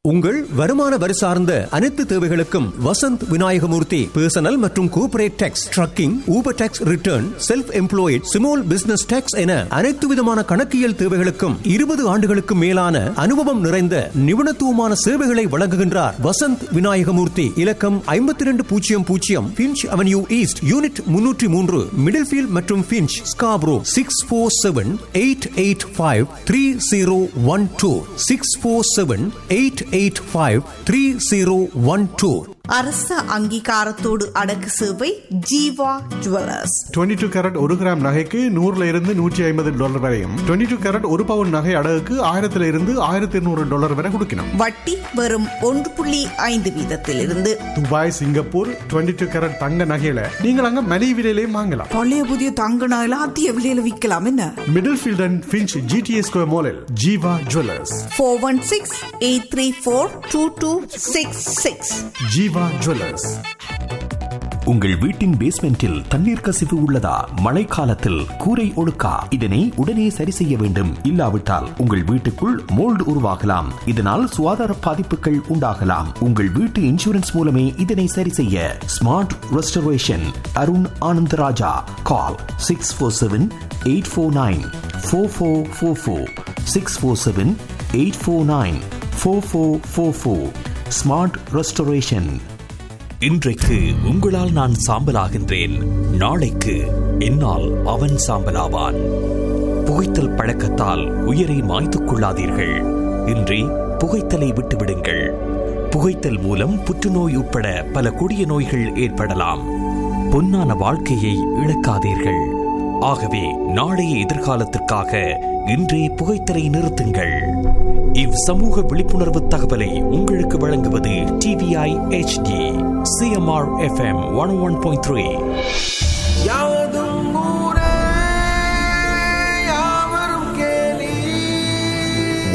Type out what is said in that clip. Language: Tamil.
உங்கள் வருமான வரி சார்ந்த அனைத்து தேவைகளுக்கும் வசந்த் விநாயகமூர்த்தி பர்சனல் மற்றும் corporate tax trucking Uber tax return self employed small business tax என அனைத்து விதமான கணக்கியல் தேவைகளுக்கும் இருபது ஆண்டுகளுக்கு மேலான அனுபவம் நிறைந்த நிபுணத்துவமான சேவைகளை வழங்குகின்றார் வசந்த் விநாயகமூர்த்தி இலக்கம் ஐம்பத்தி ரெண்டு பூஜ்ஜியம் பூஜ்ஜியம் பிஞ்ச் அவென்யூ ஈஸ்ட் யூனிட் முன்னூற்றி மூன்று மிடில் ஃபீல்ட் மற்றும் Finch Scarborough six four seven eight eight five three zero one two six four seven eight eight five three zero one two அரச அங்கீகாரத்தோடு அடக்கு சேவை ஜீவா ஜுவல்லர்ஸ் 22 டூ கேரட் ஒரு கிராம் நகைக்கு நூறுல இருந்து நூற்றி ஐம்பது டாலர் வரையும் 22 டூ கேரட் ஒரு பவுன் நகை அடகுக்கு ஆயிரத்துல இருந்து ஆயிரத்தி இருநூறு டாலர் வரை கொடுக்கணும் வட்டி வெறும் ஒன்று புள்ளி ஐந்து வீதத்திலிருந்து துபாய் சிங்கப்பூர் 22 டூ கேரட் தங்க நகையில நீங்கள் அங்க மலிவு விலையிலையும் வாங்கலாம் பழைய புதிய தங்க நகையில அதிக விலையில விற்கலாம் என்ன Middlefield and Finch GTA square மாலில் Jeeva jewellers four one six eight three four two two six six Jeeva jewellers உங்கள் வீட்டின் பேஸ்மெண்டில் தண்ணீர் கசிவு உள்ளதா மழைக்காலத்தில் கூரை ஒழுக்கா இதனை உடனே சரி செய்ய வேண்டும் இல்லாவிட்டால் உங்கள் வீட்டுக்குள் மோல்டு உருவாகலாம் இதனால் சுகாதார பாதிப்புகள் உண்டாகலாம் உங்கள் வீட்டு இன்சூரன்ஸ் மூலமே இதனை சரி செய்ய smart restoration Arun Anandaraja call six four seven eight four nine four four four four six four seven eight four nine four four four four smart restoration இன்றைக்கு உங்களால் நான் சாம்பலாகின்றேன் நாளைக்கு என்னால் அவன் சாம்பலாவான் புகைத்தல் பழக்கத்தால் உயிரை மாய்த்துக் கொள்ளாதீர்கள் இன்றி புகைத்தலை விட்டுவிடுங்கள் புகைத்தல் மூலம் புற்றுநோய் உட்பட பல கொடிய நோய்கள் ஏற்படலாம் பொன்னான வாழ்க்கையை இழக்காதீர்கள் ஆகவே நாளைய எதிர்காலத்திற்காக இன்றே புகைத்தலை நிறுத்துங்கள் இவ் சமூக விழிப்புணர்வு தகவலை உங்களுக்கு வழங்குவது TVI HD CMR FM one one point three Y'all